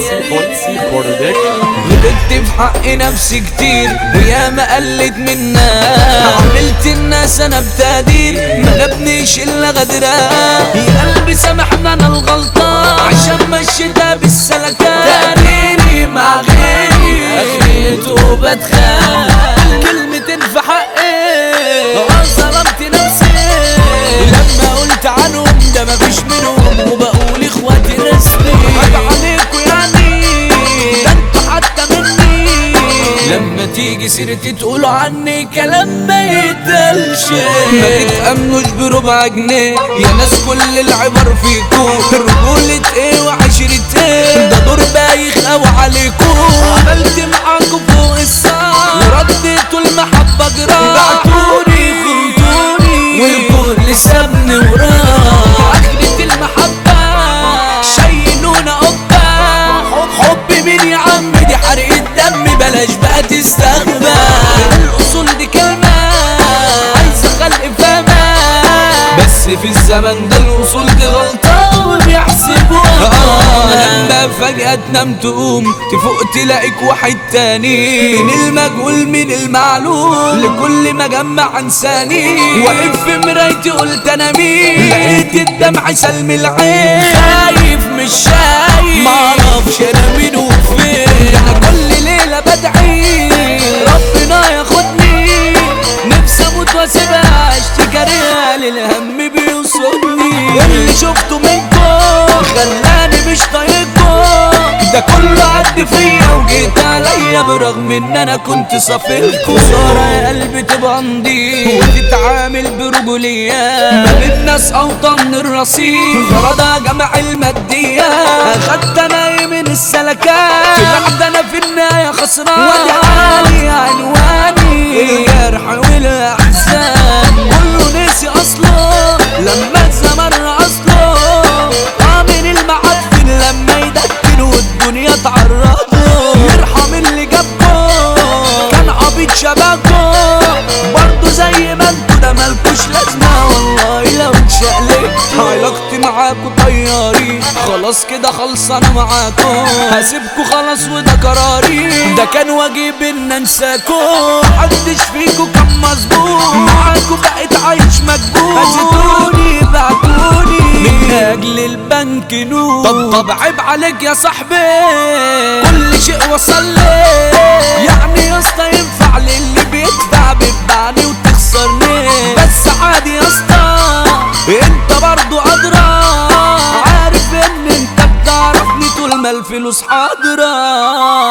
بولسي برودكشن غلطت في حق نفسي كتير ويا ما قلت منا عملت الناس انا بتقدير ما نبنيش الا غدرة يا قلبي سامحنا انا الغلطان عشان مشيتها بالسلكان غيري مع غيري اخرته بتخان كلمتين في حقي اه ظلمت نفسي لما قلت عنهم ده مفيش منهم وبقول اخواتي رسمي عيب عليكوا يعني ده انتوا حتى مني لما تيجي سيرتي تقولوا عني كلام ما يتقالش ما تتأمنوش بربع جنيه يا ناس كل العبر فيكم رجولة ايه وعشرة ايه ده دور بايخ اوي عليكم عملت معاكم فوق الساعة ورديتوا المحبة جراح بعتوني خنتوني والكل سابني وراه اخرة المحبة شيلونا قبة حب مين يا عم دي حرق الدم بلاش بقى تستغبى الاصول دي كلمة عايزة خلق فما بس في الزمن ده الاصول دي غلطة وبيحسبوها لما فجأة تنام تقوم تفوق تلاقيك واحد تاني من المجهول من المعلوم لكل ما جمع انساني واقف في مرايتي قلت انا مين لقيت الدمع سلم العين خايف مش شايف معرفش انا مين وفين ده انا كل ليلة بدعي ربنا ياخدني نفسي اموت واسيبها اشتكي ريال الهم بيوصلني اللي شفته منكم خلاني مش طايقكم ده كله عدي فيا وجيت عليا برغم ان انا كنت صافلكم خسارة يا قلبي تبقى نضيف وتتعامل برجولية ما بين ناس اوطى من الرصيف غرضها جمع المادية اخدت انا من السلكات طلعت انا في النهاية خسران وادي حالي عنواني الجرح والاحزان كله نسي اصله لما الزمن اصله عامل المعفن لما يدكن والدنيا تعرضه يرحم اللي جابكم كان عبيط شبابكم برضه زي ما انتوا ده مالكوش لازمه والله لو اتشقلبتوا علاقتي معاكوا طياري خلاص كده خلصانه معاكم هسيبكوا خلاص وده قراري ده كان واجب ان انساكوا محدش فيكوا كان مظبوط معاكوا بقيت عايش مكبوت هزتوني بعتوني من اجل البنك نور طب طب عيب عليك يا صاحبي كل شيء وصل لي يعني يا اسطى ينفع للي بيدفع بتبعني وتخسرني بس عادي يا اسطى انت برضو ادرى عارف ان انت بتعرفني طول ما الفلوس حاضرة